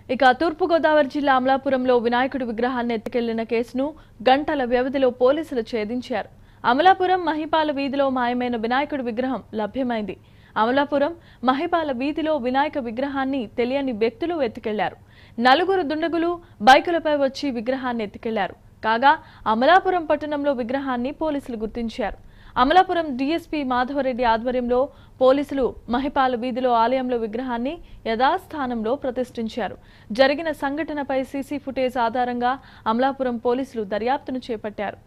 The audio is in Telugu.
ఇక తూర్పుగోదావరి జిల్లా అమలాపురంలో వినాయకుడి విగ్రహాన్ని ఎత్తుకెళ్లిన కేసును గంటల వ్యవధిలో పోలీసులు ఛేదించారు అమలాపురం మహిపాల వీధిలో మాయమైన వినాయకుడి విగ్రహం లభ్యమైంది అమలాపురం మహిపాల వీధిలో వినాయక విగ్రహాన్ని తెలియని వ్యక్తులు ఎత్తుకెళ్లారు నలుగురు దుండగులు బైకులపై వచ్చి విగ్రహాన్ని ఎత్తుకెళ్లారు కాగా అమలాపురం పట్టణంలో విగ్రహాన్ని పోలీసులు గుర్తించారు అమలాపురం డీఎస్పీ మాధవరెడ్డి ఆధ్వర్యంలో పోలీసులు మహిపాల వీధిలో ఆలయంలో విగ్రహాన్ని యథాస్థానంలో ప్రతిష్ఠించారు జరిగిన సంఘటనపై సీసీ ఫుటేజ్ ఆధారంగా అమలాపురం పోలీసులు దర్యాప్తును చేపట్టారు